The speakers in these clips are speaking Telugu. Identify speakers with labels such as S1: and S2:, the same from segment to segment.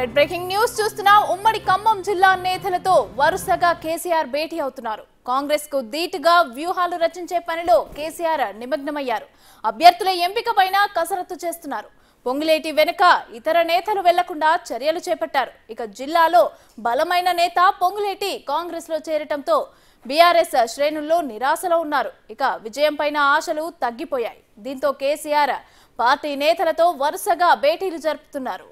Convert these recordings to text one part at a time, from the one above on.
S1: రైట్ బ్రేకింగ్ న్యూస్ చూస్తున్నాం ఉమ్మడి ఖమ్మం జిల్లా నేతలతో వరుసగా కేసీఆర్ భేటీ అవుతున్నారు కాంగ్రెస్ కు ధీటుగా వ్యూహాలు రచించే పనిలో కేసీఆర్ నిమగ్నమయ్యారు అభ్యర్థుల ఎంపిక పైన కసరత్తు చేస్తున్నారు పొంగులేటి వెనుక ఇతర నేతలు వెళ్లకుండా చర్యలు చేపట్టారు ఇక జిల్లాలో బలమైన నేత పొంగులేటి కాంగ్రెస్ లో చేరటంతో బీఆర్ఎస్ శ్రేణుల్లో నిరాశలో ఉన్నారు ఇక విజయం పైన ఆశలు తగ్గిపోయాయి దీంతో కేసీఆర్ పార్టీ నేతలతో వరుసగా భేటీలు జరుపుతున్నారు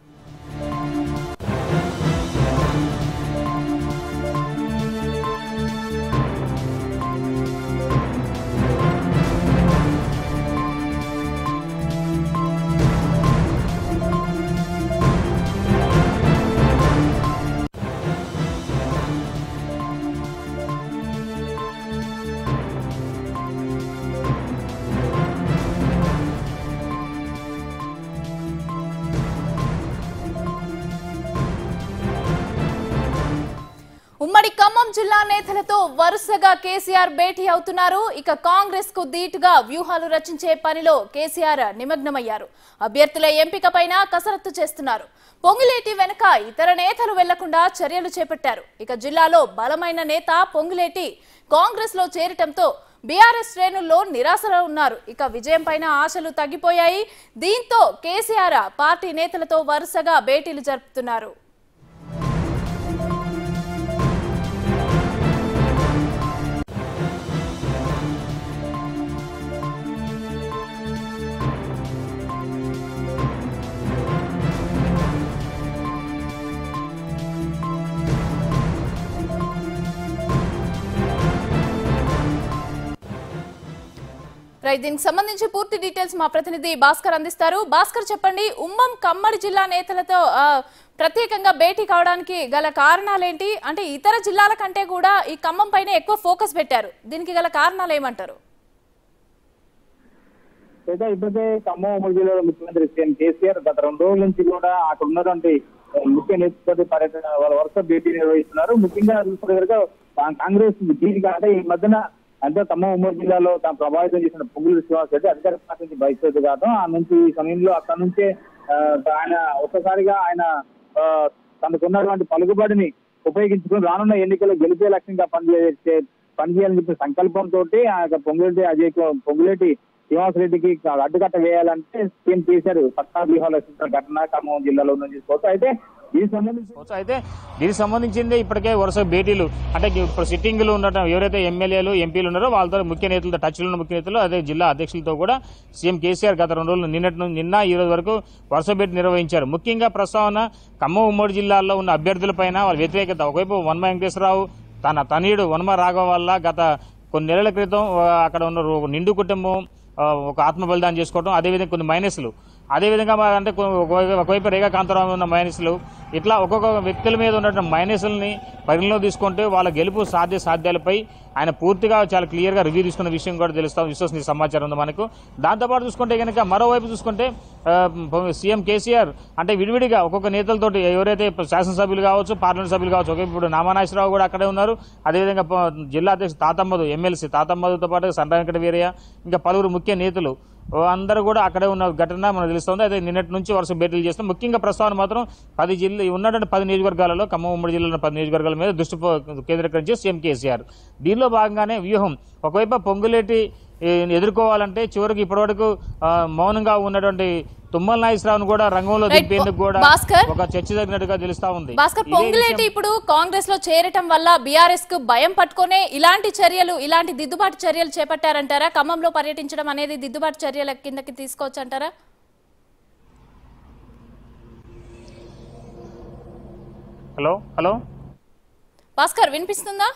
S1: ఉమ్మడి ఖమ్మం జిల్లా నేతలతో వరుసగా కేసీఆర్ భేటీ అవుతున్నారు ఇక కాంగ్రెస్ కు ధీటుగా వ్యూహాలు రచించే పనిలో కేసీఆర్ నిమగ్నమయ్యారు అభ్యర్థుల ఎంపిక పైన కసరత్తు చేస్తున్నారు పొంగులేటి వెనుక ఇతర నేతలు వెళ్లకుండా చర్యలు చేపట్టారు ఇక జిల్లాలో బలమైన నేత పొంగులేటి కాంగ్రెస్ లో చేరటంతో బీఆర్ఎస్ శ్రేణుల్లో నిరాశలో ఉన్నారు ఇక విజయం పైన ఆశలు తగ్గిపోయాయి దీంతో కేసీఆర్ పార్టీ నేతలతో వరుసగా భేటీలు జరుపుతున్నారు రైట్ దీనికి సంబంధించి పూర్తి డీటెయిల్స్ మా ప్రతినిధి భాస్కర్ అందిస్తారు భాస్కర్ చెప్పండి ఉమ్మం కమ్మడి జిల్లా నేతలతో ఆ, ప్రత్యేకంగా భేటీ కావడానికి గల కారణాలేంటి అంటే ఇతర జిల్లాల కంటే కూడా ఈ ఖమ్మం పైన ఎక్కువ ఫోకస్ పెట్టారు దీనికి గల కారణాలు ఏమంటారు
S2: అయితే ఇప్పటికే ఖమ్మం ఉమ్మడి జిల్లాలో ముఖ్యమంత్రి సీఎం కేసీఆర్ గత రెండు రోజుల నుంచి కూడా అక్కడ ఉన్నటువంటి ఆ, ముఖ్య నేతృత్వ పర్యటన వాళ్ళ వరుస భేటీ నిర్వహిస్తున్నారు ముఖ్యంగా చూసుకుంటే కనుక కా- కాంగ్రెస్ దీనికి అంటే ఈ మధ్యన అంటే ఖమ్మం ఉమ్మడి జిల్లాలో తాను ప్రభావితం చేసిన పొంగులు శ్రీనివాస్ రెడ్డి అధికార పార్టీ నుంచి బహిష్కృత కావడం ఆ నుంచి ఈ సమయంలో అక్కడ నుంచే ఆ, ఆయన ఒక్కసారిగా ఆయన ఆ, తనకున్నటువంటి పలుకుబడిని ఉపయోగించుకుని రానున్న ఎన్నికల్లో గెలిపే లక్ష్యంగా పనిచేసే పనిచేయాలని చెప్పిన సంకల్పంతో ఆ యొక్క పొంగులేటి అజయ్ కు- పొంగులేటి శ్రీనివాసరెడ్డికి అడ్డుకట్ట వేయాలంటే సీఎం కేసీఆర్ పట్టణ వ్యూహాలు రచించిన ఘటన ఖమ్మం జిల్లాలో ఉందని చూసుకోవచ్చు అయితే దీనికి సంబంధించి
S3: సో అయితే దీనికి సంబంధించింది ఇప్పటికే వరుస భేటీలు అంటే ఇప్పుడు సిట్టింగ్ లో ఉన్న ఎవరైతే ఎమ్మెల్యేలు ఎంపీలు ఉన్నారో వాళ్ళతో ముఖ్య నేతలతో టచ్ లో ఉన్న ముఖ్య నేతలు అదే జిల్లా అధ్యక్షులతో కూడా సీఎం కేసీఆర్ గత రెండు రోజులు నిన్నటి నుంచి నిన్న ఈ రోజు వరకు వరుస భేటీ నిర్వహించారు ముఖ్యంగా ప్రస్తావన ఖమ్మం ఉమ్మడి జిల్లాల్లో ఉన్న అభ్యర్థులపైన వాళ్ళ వ్యతిరేకత ఒకవైపు వన్మ వెంకటేశ్వరరావు తన తనయుడు వన్మ రాఘవ వల్ల గత కొన్ని నెలల క్రితం ఆ, అక్కడ ఉన్న రో- నిండు కుటుంబం ఆ, ఒక ఆత్మ బలిదానం చేసుకోవడం అదేవిధంగా కొన్ని మైనస్లు అదేవిధంగా మా- అంటే కొ- ఒక- ఒకవైపు రేఖా కాంతారావు ఉన్న మైనస్లు ఇట్లా ఒక్కొక్క వ్యక్తుల మీద ఉన్నటువంటి మైనస్లని పరిగణలో తీసుకుంటే వాళ్ళ గెలుపు సాధ్య సాధ్యాలపై ఆయన పూర్తిగా చాలా క్లియర్గా రివ్యూ తీసుకున్న విషయం కూడా తెలుస్తాం విశ్వసనీయ సమాచారం ఉంది మనకు దాంతోపాటు చూసుకుంటే కనుక మరోవైపు చూసుకుంటే ఆ, సీఎం కేసీఆర్ అంటే విడివిడిగా ఒక్కొక్క నేతలతోటి ఎవరైతే ఇప్పుడు శాసనసభ్యులు కావచ్చు పార్లమెంట్ సభ్యులు కావచ్చు ఒక ఇప్పుడు నామనాశ్వరరావు కూడా అక్కడే ఉన్నారు అదేవిధంగా ప- జిల్లా అధ్యక్షుడు తాతమ్మదు ఎమ్మెల్సీ తాతమ్మదుతో పాటు సండ్ర వెంకట వీరయ్య ఇంకా పలువురు ముఖ్య నేతలు ఓ అందరూ కూడా అక్కడే ఉన్న ఘటన మనకు తెలుస్తుంది అదే నిన్నటి నుంచి వరుస భేటీలు చేస్తాం ముఖ్యంగా ప్రస్తావన మాత్రం పది జిల్లా ఉన్నటువంటి పది నియోజకవర్గాలలో ఖమ్మం ఉమ్మడి జిల్లాలో పది నియోజకవర్గాల మీద దృష్టి పో- కేంద్రీకరించి సీఎం కేసీఆర్ దీనిలో భాగంగానే వ్యూహం ఒకవైపు పొంగులేటి ఏ, ఎదుర్కోవాలంటే చివరికి ఇప్పటివరకు ఆ, మౌనంగా ఉన్నటువంటి తుమ్మల నాగేశ్వరరావును కూడా రంగంలో
S1: Right.
S3: దింపేందుకు కూడా
S1: భాస్కర్.
S3: ఒక చర్చ జరిగినట్టుగా తెలుస్తా ఉంది
S1: భాస్కర్
S3: ఇదే
S1: పొంగులేటి
S3: విషయం-
S1: ఇప్పుడు కాంగ్రెస్ లో చేరటం వల్ల బీఆర్ఎస్ కు భయం పట్టుకునే ఇలాంటి చర్యలు ఇలాంటి దిద్దుబాటు చర్యలు చేపట్టారంటారా ఖమ్మంలో పర్యటించడం అనేది దిద్దుబాటు చర్యల కిందకి తీసుకోవచ్చు అంటారా
S3: హలో హలో
S1: భాస్కర్ వినిపిస్తుందా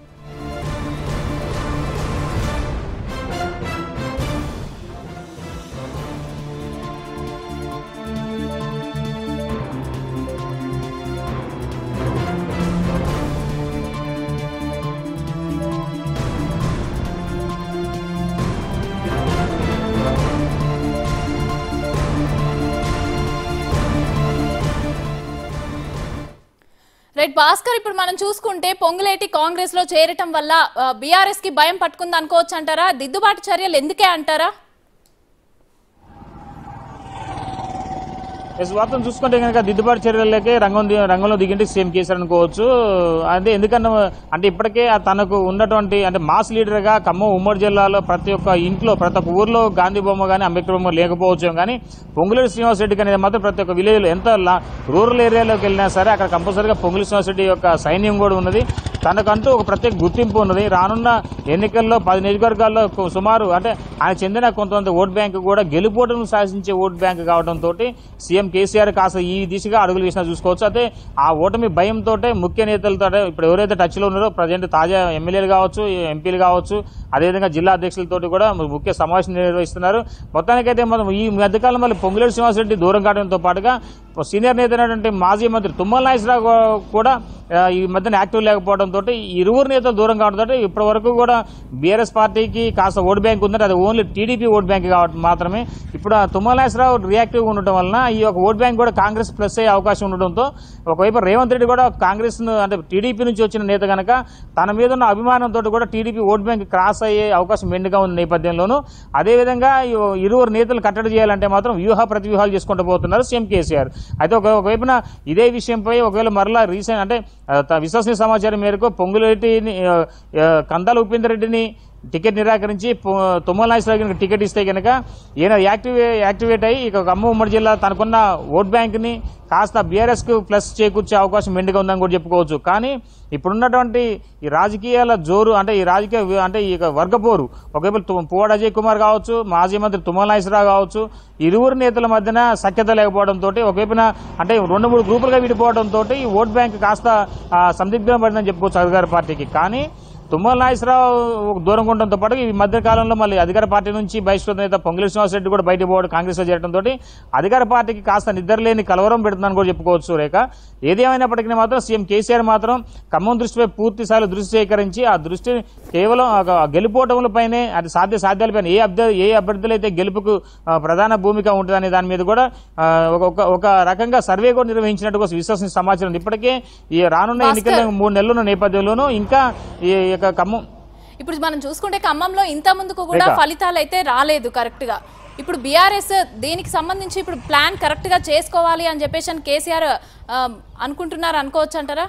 S1: రైట్ భాస్కర్ ఇప్పుడు మనం చూసుకుంటే పొంగులేటి కాంగ్రెస్ లో చేరటం వల్ల బీఆర్ఎస్ కి భయం పట్టుకుంది అనుకోవచ్చు అంటారా దిద్దుబాటు చర్యలు ఎందుకే అంటారా
S3: ఎస్ వాస్తవం చూసుకుంటే కనుక దిద్దుబాటు చర్యలకే రంగం ది- రంగంలో దిగింటే సీఎం కేసీఆర్ అనుకోవచ్చు అదే ఎందుకన్నా అంటే ఇప్పటికే ఆ తనకు ఉన్నటువంటి అంటే మాస్ లీడర్ గా ఖమ్మం ఉమ్మడి జిల్లాలో ప్రతి ఒక్క ఇంట్లో ప్రతి ఒక్క ఊర్లో గాంధీ బొమ్మ కానీ అంబేద్కర్ బొమ్మ లేకపోవచ్చు కానీ పొంగులేటి శ్రీనివాస్ రెడ్డి అనేది మాత్రం ప్రతి ఒక్క విలేజ్ లో ఎంత లా- రూరల్ ఏరియాలోకి వెళ్ళినా సరే అక్కడ కంపల్సరీగా పొంగులేటి శ్రీనివాస్ రెడ్డి యొక్క సైన్యం కూడా ఉన్నది తనకంటూ ఒక ప్రత్యేక గుర్తింపు ఉన్నది రానున్న ఎన్నికల్లో పది నియోజకవర్గాల్లో కు- సుమారు అంటే ఆయన చెందిన కొంతమంది ఓట్ బ్యాంక్ కూడా గెలుపోటును శాసించే ఓట్ బ్యాంక్ కావడంతో సీఎం కేసీఆర్ కాస్త ఈ దిశగా అడుగులు వేసినా చూసుకోవచ్చు అయితే ఆ ఓటమి భయంతో ముఖ్య నేతలతో ఇప్పుడు ఎవరైతే టచ్ లో ఉన్నారో ప్రజెంట్ తాజా ఎమ్మెల్యేలు కావచ్చు ఎంపీలు కావచ్చు అదేవిధంగా జిల్లా అధ్యక్షులతో కూడా ముఖ్య సమావేశం నిర్వహిస్తున్నారు మొత్తానికైతే మనం ఈ మధ్యకాలం మళ్ళీ పొంగులేటి శ్రీనివాసరెడ్డి దూరం కావడంతో పాటుగా సీనియర్ నేత అయినటువంటి మాజీ మంత్రి తుమ్మల నాగేశ్వరరావు కూడా ఆ, ఈ మధ్యన యాక్టివ్ లేకపోవడంతో ఇరువురు నేతలు దూరం కావడంతో ఇప్పటి వరకు కూడా బీఆర్ఎస్ పార్టీకి కాస్త ఓట్ బ్యాంక్ ఉందంటే అది ఓన్లీ టీడీపీ ఓట్ బ్యాంక్ కాబట్టి మాత్రమే ఇప్పుడు ఆ తుమ్మల నాగేశ్వరరావు రియాక్టివ్ ఉండటం వలన ఈ యొక్క ఓట్ బ్యాంక్ కూడా కాంగ్రెస్ ప్లస్ అయ్యే అవకాశం ఉండడంతో ఒకవైపు రేవంత్ రెడ్డి కూడా కాంగ్రెస్ అంటే టీడీపీ నుంచి వచ్చిన నేత కనుక తన మీద ఉన్న అభిమానంతో కూడా టీడీపీ ఓట్ బ్యాంక్ క్రాస్ అయ్యే అవకాశం మెండుగా ఉన్న నేపథ్యంలోనూ అదేవిధంగా ఈ ఇరువురు నేతలు కట్టడి చేయాలంటే మాత్రం వ్యూహ ప్రతివ్యూహాలు చేసుకుంటూ పోతున్నారు సీఎం కేసీఆర్ అయితే ఒక ఒకవైపున ఇదే విషయంపై ఒకవేళ మరలా రీసెంట్ అంటే ఆ, త- విశ్వసనీయ సమాచారం మేరకు పొంగులేటిని ఆ, ఆ, కందాల ఉపేందర్ రెడ్డిని టికెట్ నిరాకరించి పొ- తుమ్మల నాగేశ్వరరావు టికెట్ ఇస్తే కనుక ఈయన యాక్టివే యాక్టివేట్ అయ్యి ఇక ఖమ్మం ఉమ్మడి జిల్లా తనకున్న ఓట్ బ్యాంక్ని కాస్త బీఆర్ఎస్ కు ప్లస్ చేకూర్చే అవకాశం మెండుగా ఉందని కూడా చెప్పుకోవచ్చు కానీ ఇప్పుడున్నటువంటి ఈ రాజకీయాల జోరు అంటే ఈ రాజకీయ వి- అంటే ఈ యొక్క వర్గపోరు ఒకవైపు తు- పువ్వాడ అజయ్ కుమార్ కావచ్చు మాజీ మంత్రి తుమ్మల నాగేశ్వరరావు కావచ్చు ఇరువురు నేతల మధ్యన సఖ్యత లేకపోవడంతో ఒకవైపున అంటే రెండు మూడు గ్రూపులుగా విడిపోవడంతో ఈ ఓట్ బ్యాంక్ కాస్త ఆ, సందిగ్ధం పడిందని చెప్పుకోవచ్చు అధికార పార్టీకి కానీ తుమ్మల నాగేశ్వరరావు దూరంగా ఉండడంతో పాటు ఈ మధ్య కాలంలో మళ్ళీ అధికార పార్టీ నుంచి బహిష్కృత నేత పొంగులి శ్రీనివాసరెడ్డి కూడా బయట పోవడం కాంగ్రెస్ లో చేరడంతో అధికార పార్టీకి కాస్త నిద్రలేని కలవరం పెడుతుందని కూడా చెప్పుకోవచ్చు రేఖ ఏదేమైనప్పటికీ మాత్రం సీఎం కేసీఆర్ మాత్రం ఖమ్మం దృష్టిపై పూర్తి స్థాయిలో దృష్టి సేకరించి ఆ దృష్టి కేవలం ఆ గెలుపోవటములపైనే అది సాధ్య సాధ్యాలపైన ఏ అభ్యర్థి ఏ అభ్యర్థులు అయితే గెలుపుకు ఆ, ప్రధాన భూమిక ఉంటుందనే దాని మీద కూడా ఆ, ఒక- ఒక ఒక రకంగా సర్వే కూడా నిర్వహించినట్టు కూడా విశ్వసనీయ సమాచారం ఉంది. ఇప్పటికే ఈ రానున్న ఎన్నికల్లో మూడు నెలలు ఉన్న నేపథ్యంలోనూ ఇంకా ఈ యొక్క ఖమ్మం
S1: ఇప్పుడు మనం చూసుకుంటే ఖమ్మంలో ఇంత ముందుకు కూడా
S3: రేఖ.
S1: ఫలితాలు అయితే రాలేదు కరెక్ట్ గా ఇప్పుడు బీఆర్ఎస్ దీనికి సంబంధించి ఇప్పుడు ప్లాన్ కరెక్ట్ గా చేసుకోవాలి అని చెప్పేసి అని కేసీఆర్ ఆ, అనుకుంటున్నారు అనుకోవచ్చు అంటారా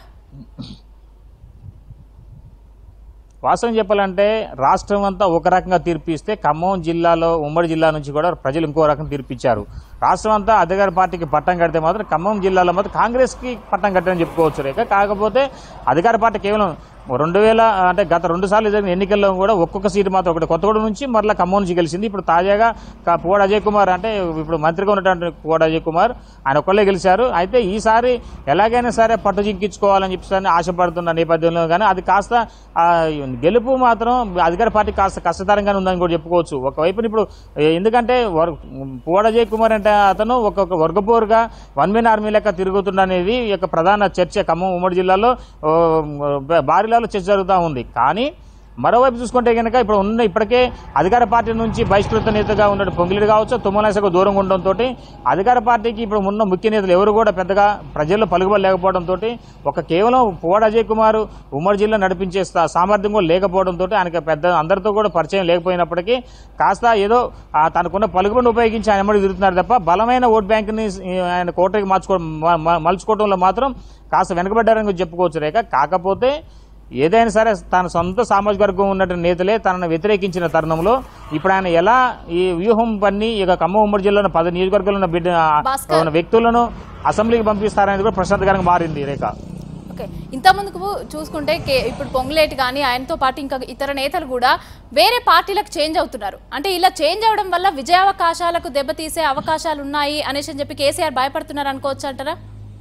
S3: వాస్తవం చెప్పాలంటే రాష్ట్రం అంతా ఒక రకంగా తీర్పు ఇస్తే ఖమ్మం జిల్లాలో ఉమ్మడి జిల్లా నుంచి కూడా ప్రజలు ఇంకో రకం తీర్పిచ్చారు రాష్ట్రం అంతా అధికార పార్టీకి పట్టం కడితే మాత్రం ఖమ్మం జిల్లాలో మాత్రం కాంగ్రెస్కి పట్టం కట్టని చెప్పుకోవచ్చు రేఖ కాకపోతే అధికార పార్టీ కేవలం రెండు వేల అంటే గత రెండు సార్లు జరిగిన ఎన్నికల్లో కూడా ఒక్కొక్క సీటు మాత్రం ఒకటి కొత్తగూడెం నుంచి మరలా ఖమ్మం నుంచి గెలిచింది ఇప్పుడు తాజాగా క- పువ్వాడ అజయ్ కుమార్ అంటే ఇప్పుడు మంత్రిగా ఉన్నటువంటి పువ్వాడ అజయ్ కుమార్ ఆయన ఒక్కళ్ళే గెలిచారు అయితే ఈసారి ఎలాగైనా సరే పట్టు జింకించుకోవాలని చెప్పి ఆశపడుతున్న నేపథ్యంలో కానీ అది కాస్త ఆ, గెలుపు మాత్రం అధికార పార్టీ కాస్త కష్టతరంగానే ఉందని కూడా చెప్పుకోవచ్చు ఒకవైపు ఇప్పుడు ఏ, ఎందుకంటే వర్- పువ్వాడ అజయ్ కుమార్ అంటే అతను ఒక్కొక్క వర్గపోరుగా వన్ మెన్ ఆర్మీ లెక్క తిరుగుతుండనేది ఈ యొక్క ప్రధాన చర్చ ఖమ్మం ఉమ్మడి జిల్లాలో ఓ, భారీలలో చర్చ జరుగుతూ ఉంది కానీ మరోవైపు చూసుకుంటే కనుక ఇప్పుడు ఉన్న ఇప్పటికే అధికార పార్టీ నుంచి బహిష్కృత నేతగా ఉన్న పొంగిలిడు కావచ్చు తుమ్మలేసకు దూరంగా ఉండడంతో అధికార పార్టీకి ఇప్పుడు ఉన్న ముఖ్య నేతలు ఎవరు కూడా పెద్దగా ప్రజల్లో పలుకుబడి లేకపోవడంతో ఒక కేవలం పువ్వాడ అజయ్ కుమార్ ఉమ్మడి జిల్లా నడిపించే స్థా- సామర్థ్యం కూడా లేకపోవడంతో ఆయనకి పెద్ద అందరితో కూడా పరిచయం లేకపోయినప్పటికీ కాస్త ఏదో ఆ తనకున్న పలుకుబడిని ఉపయోగించి ఆయన ఎమ్మడి తిరుగుతున్నారు తప్ప బలమైన ఓట్ బ్యాంక్ని ఆయన కోటకి మార్చుకోవడం మ- మ- మలుచుకోవడంలో మాత్రం కాస్త వెనకబడ్డారని చెప్పుకోవచ్చు రేఖ కాకపోతే ఏదైనా సరే తన సొంత సామాజిక వర్గం ఉన్నటువంటి నేతలే తనను వ్యతిరేకించిన తరుణంలో ఇప్పుడు ఆయన ఎలా ఈ వ్యూహం పన్ని ఇక ఖమ్మం ఉమ్మడి జిల్లాలో పది నియోజకవర్గాల్లో ఉన్న బిడ్డ
S1: భాస్కర్.
S3: ఉన్న వ్యక్తులను అసెంబ్లీకి పంపిస్తారనేది కూడా ప్రశాంతకరంగా మారింది రేఖ
S1: ఓకే ఇంత ముందుకు చూసుకుంటే కే ఇప్పుడు పొంగులేటి కానీ ఆయనతో పాటు ఇంకా ఇతర నేతలు కూడా వేరే పార్టీలకు చేంజ్ అవుతున్నారు అంటే ఇలా చేంజ్ అవడం వల్ల విజయావకాశాలకు దెబ్బతీసే అవకాశాలు ఉన్నాయి అనేసి అని చెప్పి కేసీఆర్ భయపడుతున్నారు అనుకోవచ్చు అంటారా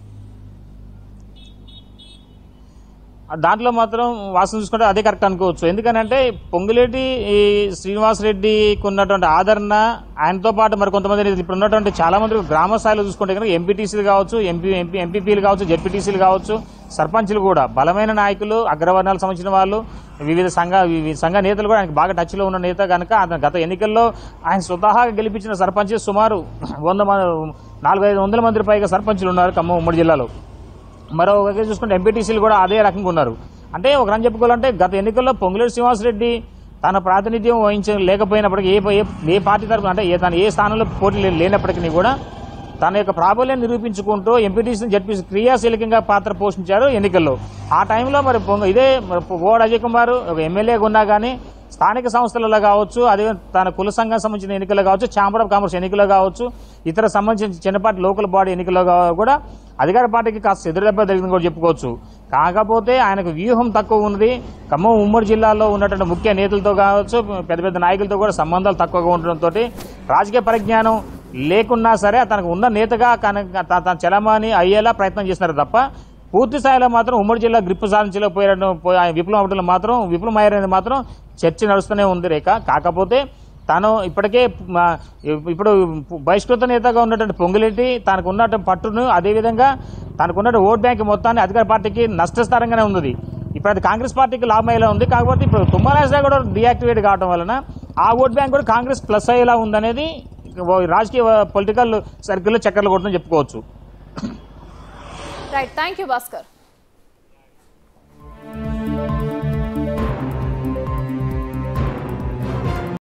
S3: దాంట్లో మాత్రం వాసన చూసుకుంటే అదే కరెక్ట్ అనుకోవచ్చు ఎందుకనంటే పొంగులేటి ఈ శ్రీనివాస్ రెడ్డికి ఉన్నటువంటి ఆదరణ ఆయనతో పాటు మరి కొంతమంది నేతలు ఇప్పుడు ఉన్నటువంటి చాలా మంది గ్రామ స్థాయిలో చూసుకుంటే కనుక ఎంపీటీసీలు కావచ్చు ఎంపీ ఎంపీ ఎంపీపీలు కావచ్చు జెడ్పీటీసీలు కావచ్చు సర్పంచ్లు కూడా బలమైన నాయకులు అగ్రవర్ణాలకు సంబంధించిన వాళ్ళు వివిధ సంఘ వివిధ సంఘ నేతలు కూడా ఆయనకు బాగా టచ్లో ఉన్న నేత కనుక అతను గత ఎన్నికల్లో ఆయన స్వతహాగా గెలిపించిన సర్పంచ్ సుమారు వంద మంది నాలుగు ఐదు వందల మంది పైగా సర్పంచ్లు ఉన్నారు ఖమ్మం ఉమ్మడి జిల్లాలో మరో వైపు చూసుకుంటే ఎంపీటీసీలు కూడా అదే రకంగా ఉన్నారు అంటే ఒక రకం చెప్పుకోవాలంటే గత ఎన్నికల్లో పొంగులేటి శ్రీనివాసరెడ్డి తన ప్రాతినిధ్యం వహించ లేకపోయినప్పటికీ ఏ ఏ- ఏ పార్టీ తరఫున అంటే ఏ తను ఏ స్థానంలో పోటీ లే- లేనప్పటికీ కూడా తన యొక్క ప్రాబల్యం నిరూపించుకుంటూ ఎంపీటీసీ జడ్పీ క్రియాశీలకంగా పాత్ర పోషించారు ఎన్నికల్లో ఆ టైంలో మరి పొంగ- ఇదే మరి ఓడ అజయ్ కుమార్ ఒక ఎమ్మెల్యేగా ఉన్నా కానీ స్థానిక సంస్థలలో కావచ్చు అదే తన కుల సంఘం సంబంధించిన ఎన్నికలు కావచ్చు ఛాంబర్ ఆఫ్ కామర్స్ ఎన్నికలు కావచ్చు ఇతర సంబంధించిన చిన్నపాటి లోకల్ బాడీ ఎన్నికల్లో కా- కూడా అధికార పార్టీకి కాస్త ఎదురుదెబ్బ జరిగిందని కూడా చెప్పుకోవచ్చు కాకపోతే ఆయనకు వ్యూహం తక్కువ ఉన్నది ఖమ్మం ఉమ్మడి జిల్లాలో ఉన్నటువంటి ముఖ్య నేతలతో కావచ్చు పెద్ద పెద్ద నాయకులతో కూడా సంబంధాలు తక్కువగా ఉండడంతో రాజకీయ పరిజ్ఞానం లేకున్నా సరే తనకు ఉన్న నేతగా కనుక త- తన చలమాని అయ్యేలా ప్రయత్నం చేస్తున్నారు తప్ప పూర్తి స్థాయిలో మాత్రం ఉమ్మడి జిల్లా గ్రిప్ సాధించలేకపోయాడు పోయి- ఆయన విప్లవం అవటంలో మాత్రం విఫలమయ్యారనేది మాత్రం చర్చ నడుస్తూనే ఉంది రేఖ కాకపోతే తాను ఇప్పటికే మా- ఇప్పుడు బహిష్కృత నేతగా ఉన్నటువంటి పొంగులెట్టి తనకు ఉన్నటువంటి పట్టును అదేవిధంగా తనకున్న ఓట్ బ్యాంక్ మొత్తాన్ని అధికార పార్టీకి నష్టస్థానంగానే ఉంది ఇప్పుడు అది కాంగ్రెస్ పార్టీకి లాభమయ్యేలా ఉంది కాకపోతే ఇప్పుడు తుమ్మరాజా కూడా డియాక్టివేట్ కావడం వలన ఆ ఓట్ బ్యాంక్ కూడా కాంగ్రెస్ ప్లస్ అయ్యేలా ఉందనేది ఓ రాజకీయ పొలిటికల్ సర్కిల్లో చక్కర్లు కొట్టడం చెప్పుకోవచ్చు
S1: రైట్ థ్యాంక్ యూ భాస్కర్